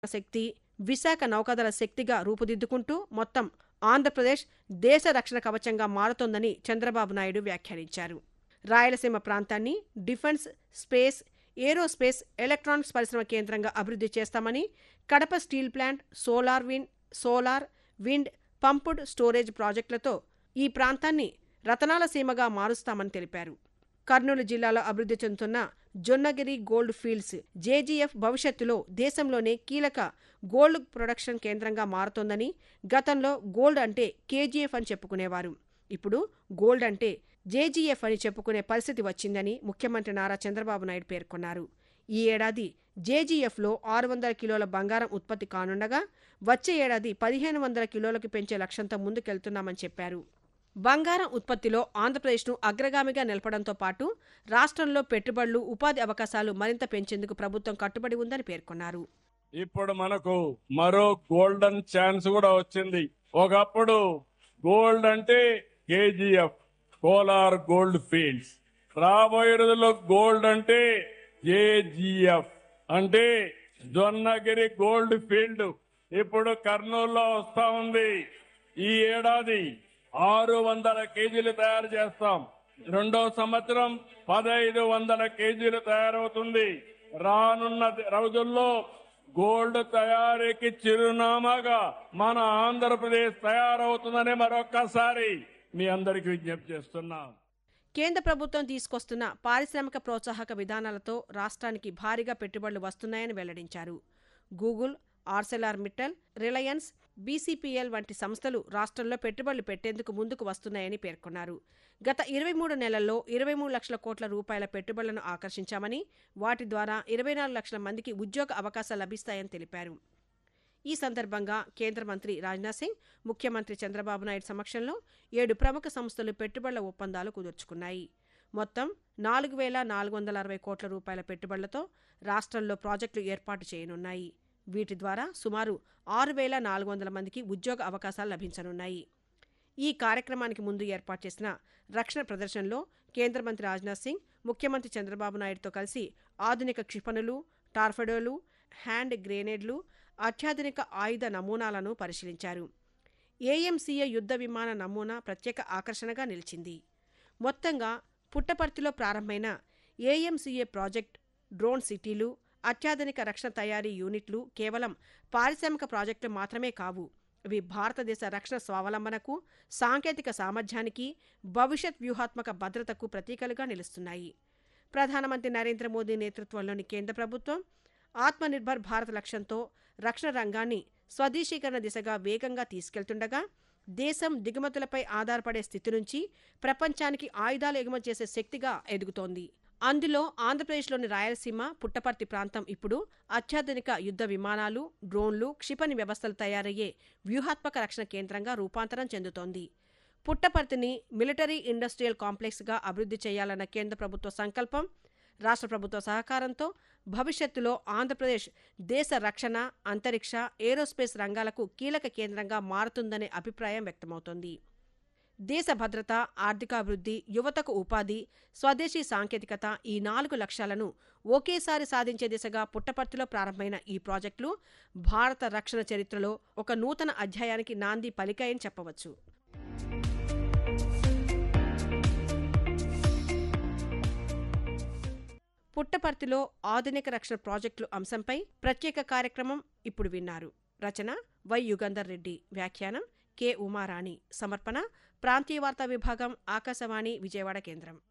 శక్తి విశాఖ నౌకాదళ శక్తిగా రూపుదిద్దుకుంటూ మొత్తం ఆంధ్రప్రదేశ్ దేశ రక్షణ కవచంగా మారుతోందని చంద్రబాబు నాయుడు వ్యాఖ్యానించారు రాయలసీమ ప్రాంతాన్ని డిఫెన్స్ స్పేస్ ఏరోస్పేస్ ఎలక్ట్రానిక్స్ పరిశ్రమ కేంద్రంగా అభివృద్ధి చేస్తామని Kadapa steel plant solar win solar wind pumped storage ప్రాజెక్టులతో ఈ ప్రాంతాన్ని రతనాల సీమగా మారుస్తామని తెలిపారు కర్నూలు జిల్లాలో అభివృద్ధి చెందుతున్న జొన్నగిరి గోల్డ్ ఫీల్డ్స్ జేజీఎఫ్ భవిష్యత్తులో దేశంలోనే కీలక గోల్డ్ ప్రొడక్షన్ కేంద్రంగా మారుతోందని గతంలో గోల్డ్ అంటే కేజీఎఫ్ అని చెప్పుకునేవారు ఇప్పుడు గోల్డ్ అంటే జేజీఎఫ్ అని చెప్పుకునే పరిస్థితి వచ్చిందని ముఖ్యమంత్రి నారా చంద్రబాబు నాయుడు పేర్కొన్నారు ఈ ఏడాది జేజీఎఫ్లో ఆరు వందల కిలోల బంగారం ఉత్పత్తి కానుండగా వచ్చే ఏడాది పదిహేను వందల కిలోలకు పెంచే లక్ష్యంతో ముందుకెళ్తున్నామని చెప్పారు బంగారం ఉత్పత్తిలో ఆంధ్రప్రదేశ్ను అగ్రగామిగా నిలపడంతో పాటు రాష్ట్రంలో పెట్టుబడులు ఉపాధి అవకాశాలు మరింత పెంచేందుకు ప్రభుత్వం కట్టుబడి ఉందని పేర్కొన్నారు ఇప్పుడు మనకు మరో గోల్డెన్ ఛాన్స్ కూడా వచ్చింది ఒకప్పుడు గోల్డ్ అంటే కేజీఎఫ్ కోలార్ గోల్డ్ ఫీల్డ్స్ రాబోయే రోజుల్లో గోల్డ్ అంటే జేజీఎఫ్ అంటే జొన్నగిరి గోల్డ్ ఫీల్డ్ ఇప్పుడు కర్నూలులో వస్తా ఉంది ఈ ఏడాది ఆరు వందల కేజీలు తయారు చేస్తాం రెండో సంవత్సరం పదహైదు వందల కేజీలు తయారవుతుంది రానున్న రోజుల్లో గోల్డ్ తయారీకి చిరునామాగా మన ఆంధ్రప్రదేశ్ తయారవుతుందని మరొక్కసారి మీ అందరికి విజ్ఞప్తి చేస్తున్నాం కేంద్ర ప్రభుత్వం తీసుకొస్తున్న పారిశ్రామిక ప్రోత్సాహక విధానాలతో రాష్ట్రానికి భారీగా పెట్టుబడులు వస్తున్నాయని వెల్లడించారు Google Arcelor Mittal Reliance BCPL వంటి సంస్థలు రాష్ట్రంలో పెట్టుబడులు పెట్టేందుకు ముందుకు వస్తున్నాయని పేర్కొన్నారు గత ఇరవై మూడు నెలల్లో ఇరవై మూడు లక్షల కోట్ల రూపాయల పెట్టుబడులను ఆకర్షించామని వాటి ద్వారా ఇరవై నాలుగు లక్షల మందికి ఉద్యోగ అవకాశాలు లభిస్తాయని తెలిపారు ఈ సందర్భంగా కేంద్ర మంత్రి రాజ్నాథ్ సింగ్ ముఖ్యమంత్రి చంద్రబాబు నాయుడు సమక్షంలో ఏడు ప్రముఖ సంస్థలు పెట్టుబడుల ఒప్పందాలు కుదుర్చుకున్నాయి మొత్తం నాలుగు వేల నాలుగు వందల అరవై కోట్ల రూపాయల పెట్టుబడులతో రాష్ట్రంలో ప్రాజెక్టులు ఏర్పాటు చేయనున్నాయి వీటి ద్వారా సుమారు ఆరు వేల నాలుగు వందల మందికి ఉద్యోగ అవకాశాలు లభించనున్నాయి ఈ కార్యక్రమానికి ముందు ఏర్పాటు చేసిన రక్షణ ప్రదర్శనలో కేంద్ర మంత్రి రాజ్నాథ్ సింగ్ ముఖ్యమంత్రి చంద్రబాబు నాయుడుతో కలిసి ఆధునిక క్షిపణులు టార్ఫెడోలు హ్యాండ్ గ్రెనేడ్లు అత్యాధునిక ఆయుధ నమూనాలను పరిశీలించారు ఏఎంసీఏ యుద్ధ విమాన నమూనా ప్రత్యేక ఆకర్షణగా నిలిచింది మొత్తంగా పుట్టపర్తిలో ప్రారంభమైన ఏఎంసీఏ ప్రాజెక్ట్ డ్రోన్ సిటీలు అత్యాధునిక రక్షణ తయారీ యూనిట్లు కేవలం పారిశ్రామిక ప్రాజెక్టులు మాత్రమే కావు ఇవి భారతదేశ రక్షణ స్వావలంబనకు సాంకేతిక సామర్థ్యానికి భవిష్యత్ వ్యూహాత్మక భద్రతకు ప్రతీకలుగా నిలుస్తున్నాయి ప్రధానమంత్రి నరేంద్ర మోదీ నేతృత్వంలోని కేంద్ర ప్రభుత్వం ఆత్మనిర్భర్ భారత్ లక్ష్యంతో రక్షణ రంగాన్ని స్వదేశీకరణ దిశగా వేగంగా తీసుకెళ్తుండగా దేశం దిగుమతులపై ఆధారపడే స్థితి నుంచి ప్రపంచానికి ఆయుధాలు ఎగుమతి చేసే శక్తిగా ఎదుగుతోంది అందులో ఆంధ్రప్రదేశ్లోని రాయలసీమ పుట్టపర్తి ప్రాంతం ఇప్పుడు అత్యాధునిక యుద్ధ విమానాలు డ్రోన్లు క్షిపణి వ్యవస్థలు తయారయ్యే వ్యూహాత్మక రక్షణ కేంద్రంగా రూపాంతరం చెందుతోంది పుట్టపర్తిని మిలిటరీ ఇండస్ట్రియల్ కాంప్లెక్స్గా అభివృద్ధి చేయాలన్న కేంద్ర ప్రభుత్వ సంకల్పం రాష్ట్ర ప్రభుత్వ సహకారంతో భవిష్యత్తులో ఆంధ్రప్రదేశ్ దేశ రక్షణ అంతరిక్ష ఏరోస్పేస్ రంగాలకు కీలక కేంద్రంగా మారుతుందనే అభిప్రాయం వ్యక్తమవుతోంది దేశ భద్రత ఆర్థికాభివృద్ధి యువతకు ఉపాధి స్వదేశీ సాంకేతికత ఈ నాలుగు లక్ష్యాలను ఒకేసారి సాధించే దిశగా పుట్టపర్తిలో ప్రారంభమైన ఈ ప్రాజెక్టులు భారత రక్షణ చరిత్రలో ఒక నూతన అధ్యాయానికి నాంది పలికాయని చెప్పవచ్చు పుట్టపర్తిలో ఆధునిక రక్షణ ప్రాజెక్టులు అంశంపై ప్రత్యేక కార్యక్రమం ఇప్పుడు విన్నారు రచన వై యుగంధర్ రెడ్డి వ్యాఖ్యానం కె ఉమారాణి సమర్పణ ప్రాంతీయ వార్తా విభాగం ఆకాశవాణి విజయవాడ కేంద్రం